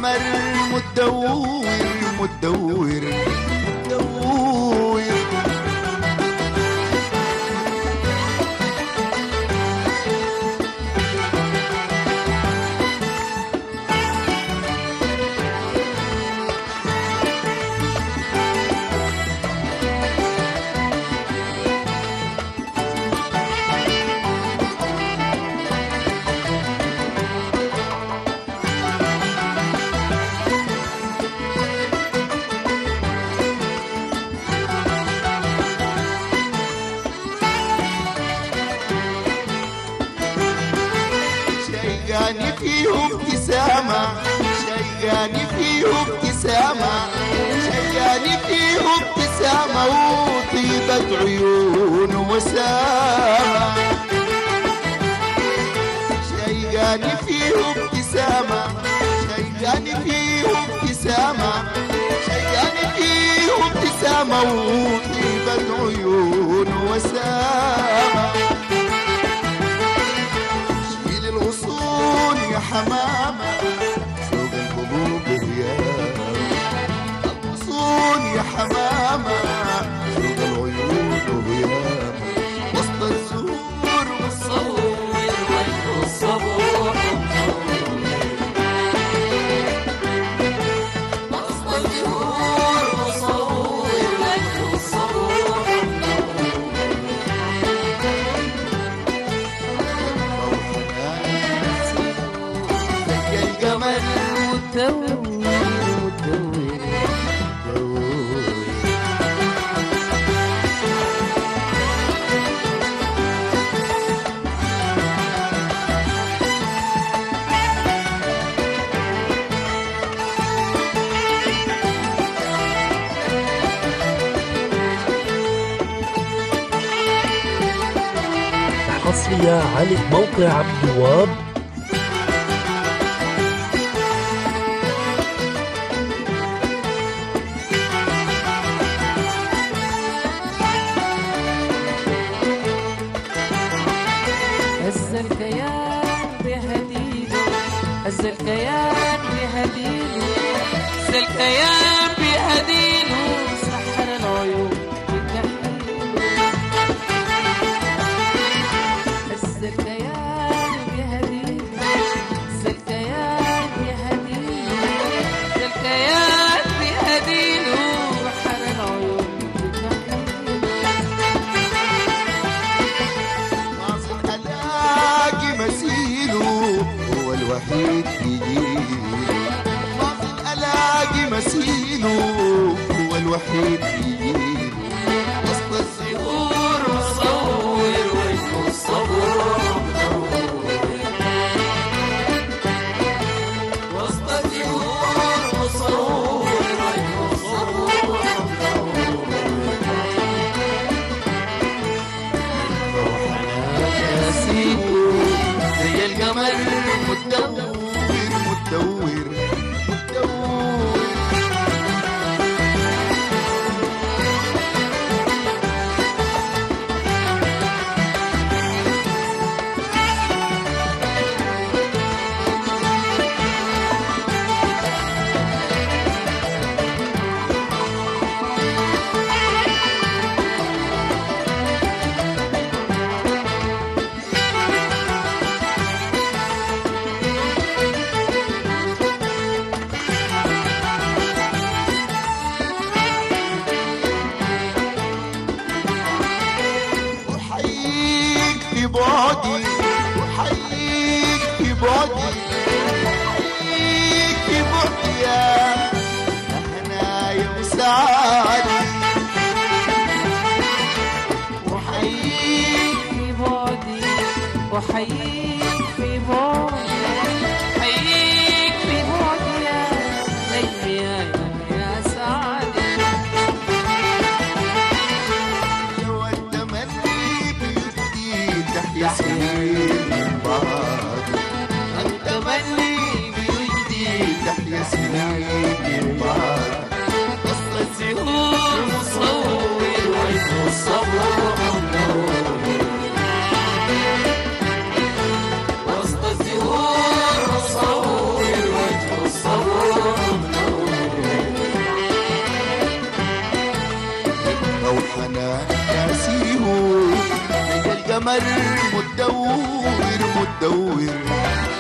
القمر متدور متدور متدور شيقاني فيه ابتسامة شيقاني فيه ابتسامة شيقاني فيه ابتسامة وطيبة عيون وسامة شيقاني فيه ابتسامة شيقاني فيه ابتسامة شيقاني فيه ابتسامة وطيبة عيون وسامة شيل الغصون يا حمامة سوق القلوب هيام الغصون يا حمامة سوق العيون هيام وسط الزهور والصور زي القمر متدور متدور حصرية على موقع عبد الوهاب هز الكيان بهديله هز الكيان بهديله هز الكيان بهديله سحر العيون بكحيله هز الكيان بهديله هز الكيان بهديله هز الكيان بهديله سحر العيون بكحيله ناصر الاقي مثيله هو الوحيد في جيله ناصر الاقي مثيله هو الوحيد في جيله وسط الزهور صور وجهه الصبور وسط الدهور مصور وجهه الصبور نسيته زي القمر متدور متدور متدور أحييك في بعدي أحييك في بعدي أحييك في بعدي يا هنايا وسعادي أحييك في بعدي وحييك في بعدي حييك في بعدي يا نجمي يا يا سعدي لو التمني بيدي تحيا سنين من بعد التمني بوجدي تحيا سنين من بعد وسط الزهور مصور وجهه الصبور أو حنان ناسيه نجا القمر متدور متدور